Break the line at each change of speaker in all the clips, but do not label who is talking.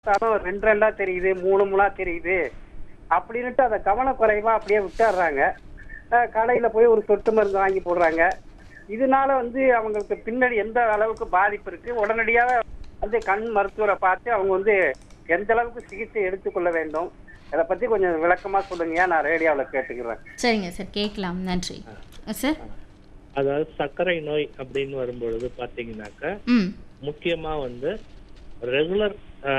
பார்த்தாலும் ரெண்டு ரெண்டா தெரியுது மூணு மூணா தெரியுது அப்படின்னுட்டு அதை கவனக்குறைவா அப்படியே விட்டுறாங்க அஹ் கடையில போய் ஒரு சொட்டு மருந்து வாங்கி போடுறாங்க இதனால வந்து அவங்களுக்கு பின்னாடி எந்த அளவுக்கு பாதிப்பு இருக்கு உடனடியாக வந்து கண் மருத்துவரை பார்த்து அவங்க வந்து எந்த அளவுக்கு சிகிச்சை எடுத்துக்கொள்ள வேண்டும் இதை பத்தி கொஞ்சம் விளக்கமா சொல்லுங்க நான் ரேடியோவில் கேட்டுக்கிறேன்
சரிங்க சார் கேட்கலாம் நன்றி சார்
அதாவது சர்க்கரை நோய் அப்படின்னு வரும்பொழுது பாத்தீங்கன்னாக்க
ம்
முக்கியமா வந்து ரெகுலர்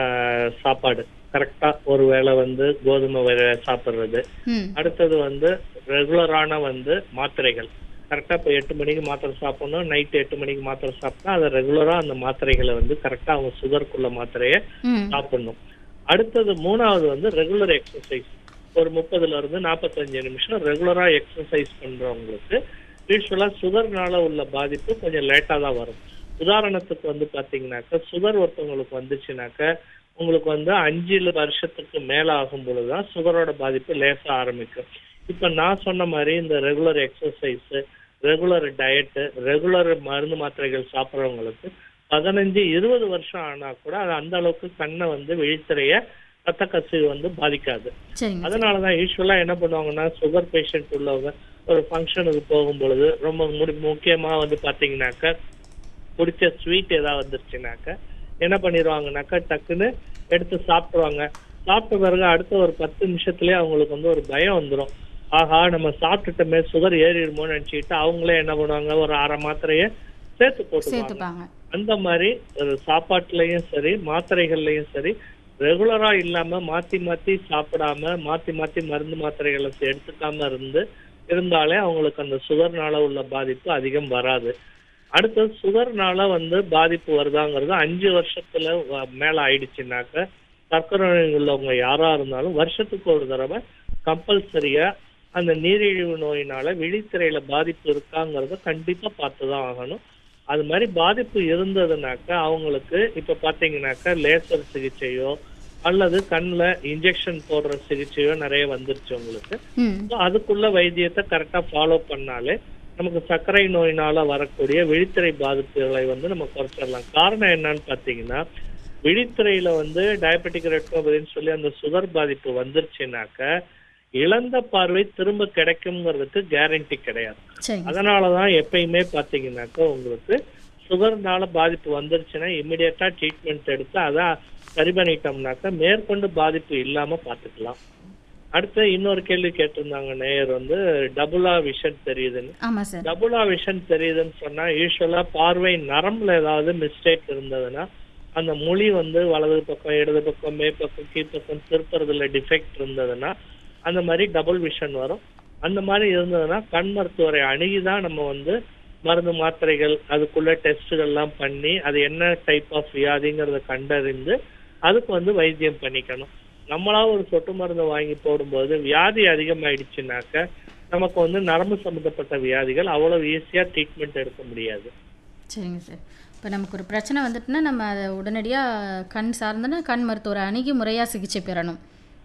சாப்பாடு கரெக்டா ஒரு வேளை வந்து கோதுமை வகை சாப்பிடுறது
ம்
அடுத்தது வந்து ரெகுலரான வந்து மாத்திரைகள் கரெக்டா இப்போ எட்டு மணிக்கு மாத்திரை சாப்பிடணும் நைட்டு எட்டு மணிக்கு மாத்திரை சாப்பிட்டா அதை ரெகுலரா அந்த மாத்திரைகளை வந்து கரெக்டா அவங்க சுகருக்குள்ள மாத்திரையை
ம்
சாப்பிடணும் அடுத்தது மூணாவது வந்து ரெகுலர் எக்ஸசைஸ் ஒரு முப்பதுல இருந்து நாற்பத்தஞ்சு நிமிஷம் ரெகுலரா எக்ஸசைஸ் பண்றவங்களுக்கு யூஸ்வலா சுகர்னால உள்ள பாதிப்பு கொஞ்சம் லேட்டா தான் வரும் உதாரணத்துக்கு வந்து பாத்தீங்கன்னாக்க சுகர் ஒருத்தவங்களுக்கு வந்துச்சுனாக்க உங்களுக்கு வந்து அஞ்சு வருஷத்துக்கு மேல ஆகும் பொழுதுதான் சுகரோட பாதிப்பு லேசா ஆரம்பிக்கும் இப்ப நான் சொன்ன மாதிரி இந்த regular exercise regular diet regular மருந்து மாத்திரைகள் சாப்பிட்றவங்களுக்கு பதினஞ்சு இருபது வருஷம் ஆனா கூட அது அந்த அளவுக்கு கண்ணை வந்து விழித்திரைய ரத்த கசிவு வந்து பாதிக்காது
சரிங்க சார்
அதனாலதான் யூஸ்வலா என்ன பண்ணுவாங்கன்னா சுகர் பேஷண்ட் உள்ளவங்க ஒரு ஃபங்க்ஷனுக்கு போகும் பொழுது ரொம்ப முடி- முக்கியமா வந்து பாத்தீங்கன்னாக்க பிடிச்ச ஸ்வீட் ஏதாவது வந்துருச்சுனாக்க என்ன பண்ணிடுவாங்கனாக்கா டக்குன்னு எடுத்து சாப்பிடுவாங்க சாப்பிட்ட பிறகு அடுத்த ஒரு பத்து நிமிஷத்துலயே அவங்களுக்கு வந்து ஒரு பயம் வந்துடும் ஆஹா நம்ம சாப்பிட்டுட்டோமே சுகர் ஏறிடுமோன்னு நினைச்சுக்கிட்டு அவங்களே என்ன பண்ணுவாங்க ஒரு அரை மாத்திரையை சேர்த்து போட்டுப்பாங்க
சேர்த்துப்பாங்க
அந்த மாதிரி ஒரு சாப்பாட்டுலயும் சரி மாத்திரைகள்லயும் சரி ரெகுலரா இல்லாம மாத்தி மாத்தி சாப்பிடாம மாத்தி மாத்தி மருந்து மாத்திரைகளை எடுத்துக்காம இருந்து இருந்தாலே அவங்களுக்கு அந்த சுகர்னால உள்ள பாதிப்பு அதிகம் வராது அடுத்து சுகர்னால வந்து பாதிப்பு வருதாங்கிறது அஞ்சு வருஷத்துல வ- மேல ஆயிடுச்சுனாக்க சர்க்கரை நோய் உள்ளவங்க யாரா இருந்தாலும் வருஷத்துக்கு ஒரு தடவை கம்பல்சரியா அந்த நீரிழிவு நோயினால விழித்திரையில பாதிப்பு இருக்காங்கிறத கண்டிப்பா பார்த்துதான் ஆகணும் அது மாதிரி பாதிப்பு இருந்ததுனாக்க அவங்களுக்கு இப்ப பாத்தீங்கன்னாக்க லேசர் சிகிச்சையோ அல்லது கண்ணுல இன்ஜெக்ஷன் போடுற சிகிச்சையோ நிறைய வந்துருச்சு உங்களுக்கு
ம்
So, அதுக்குள்ள வைத்தியத்தை கரெக்டா ஃபாலோ பண்ணாலே நமக்கு சர்க்கரை நோயினால வரக்கூடிய விழித்திரை பாதிப்புகளை வந்து நம்ம குறைச்சிடலாம் காரணம் என்னன்னு பாத்தீங்கன்னா விழித்திரையில வந்து டயபெட்டிக் ரெட்டினோபதின்னு சொல்லி அந்த சுகர் பாதிப்பு வந்துருச்சுனாக்க இழந்த பார்வை திரும்ப கிடைக்குங்கிறதுக்கு கேரண்டி கிடையாது
சரிங்க
அதனாலதான் எப்பயுமே பாத்தீங்கன்னாக்கா உங்களுக்கு சுகர்னால பாதிப்பு வந்துருச்சுன்னா இமிடியட்டா ட்ரீட்மெண்ட் எடுத்து அதை சரி பண்ணிட்டோம்னாக்கா மேற்கொண்டு பாதிப்பு இல்லாம பாத்துக்கலாம் அடுத்து இன்னொரு கேள்வி கேட்டிருந்தாங்க நேயர் வந்து டபுளா விஷன் தெரியுதுன்னு
ஆமாம் சார்
டபுளா விஷன் தெரியுதுன்னு சொன்னா யூஸ்வலா பார்வை நரம்புல ஏதாவது மிஸ்டேக் இருந்ததுன்னா அந்த மொழி வந்து வலது பக்கம் இடது பக்கம் மேற்பக்கம் கீழ்ப்பக்கம் திருப்புறதுல டிஃபெக்ட் இருந்ததுன்னா அந்த மாதிரி டபுள் விஷன் வரும் அந்த மாதிரி இருந்ததுன்னா கண் மருத்துவரை அணுகி தான் நம்ம வந்து மருந்து மாத்திரைகள் அதுக்குள்ள டெஸ்ட்டுகள்லாம் பண்ணி அது என்ன டைப் ஆஃப் வியாதிங்கிறத கண்டறிந்து அதுக்கு வந்து வைத்தியம் பண்ணிக்கணும் நம்மளா ஒரு சொட்டு மருந்து வாங்கி போடும்போது வியாதி அதிகமாயிடுச்சுனாக்க நமக்கு வந்து நரம்பு சம்பந்தப்பட்ட வியாதிகள் அவ்வளவு ஈஸியா ட்ரீட்மெண்ட் எடுக்க முடியாது
சரிங்க சார் இப்போ நமக்கு ஒரு பிரச்சனை வந்துட்டுனா நம்ம அதை உடனடியாக கண் சார்ந்தனா கண் மருத்துவரை அணுகி முறையாக சிகிச்சை பெறணும்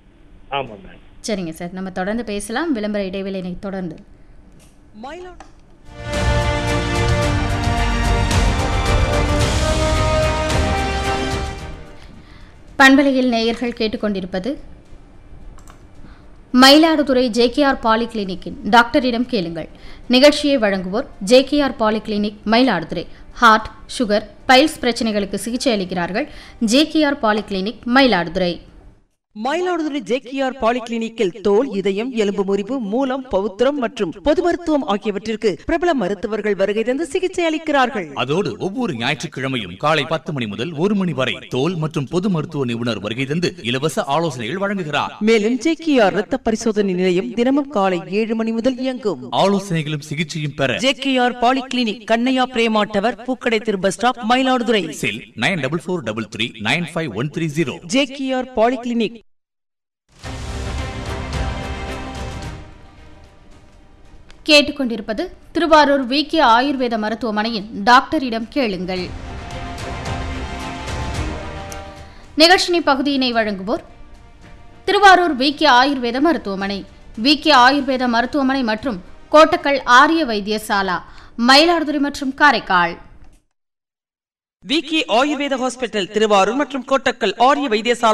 ஆமா மேம்
சரிங்க சார் நம்ம தொடர்ந்து பேசலாம் விளம்பர இடைவேளையை தொடர்ந்து
மயிலாடுதுறை
பண்பலையில் நேயர்கள் கேட்டுக்கொண்டிருப்பது மயிலாடுதுறை ஜேகேஆர் பாலிகிளினிக்கின் டாக்டரிடம் கேளுங்கள் நிகழ்ச்சியை வழங்குவோர் JKR polyclinic Mayiladuthurai heart sugar piles பிரச்சனைகளுக்கு சிகிச்சை அளிக்கிறார்கள் JKR polyclinic Mayiladuthurai
Mayiladuthurai JKR பாலிகிளினிக்கில் தோல் இதயம் எலும்பு முறிவு மூலம் பவுத்திரம் மற்றும் பொது மருத்துவம் ஆகியவற்றிற்கு பிரபல மருத்துவர்கள் வருகை தந்து சிகிச்சை அளிக்கிறார்கள்
அதோடு ஒவ்வொரு ஞாயிற்றுக்கிழமையும் காலை பத்து மணி முதல் ஒரு மணி வரை தோல் மற்றும் பொது மருத்துவ நிபுணர் வருகை தந்து இலவச ஆலோசனைகள் வழங்குகிறார்
மேலும் ஜேகேஆர் ரத்த பரிசோதனை நிலையம் தினமும் காலை ஏழு மணி முதல் இயங்கும்
ஆலோசனைகளும் சிகிச்சையும் பெற
ஜேகேஆர் பாலிகிளினிக் கண்ணையா பிரேமாட்டவர் பூக்கடை திரு bus stop Mayiladuthurai
cell nine double four double three nine five one three zero
JKR polyclinic
கேட்டுக்கொண்டிருப்பது திருவாரூர் வி கே ஆயுர்வேத மருத்துவமனையின் டாக்டரிடம் கேளுங்கள் நிகழ்ச்சினி பகுதியினை வழங்குவோர் திருவாரூர் வி கே ஆயுர்வேத மருத்துவமனை வி கே ஆயுர்வேத மருத்துவமனை மற்றும் கோட்டக்கல் ஆரிய வைத்தியசாலா மயிலாடுதுறை மற்றும் காரைக்கால்
விகே ஆயுர்வேத ஹாஸ்பிட்டல் திருவாரூர் மற்றும் கோட்டக்கல் ஆரிய வைத்தியசாலை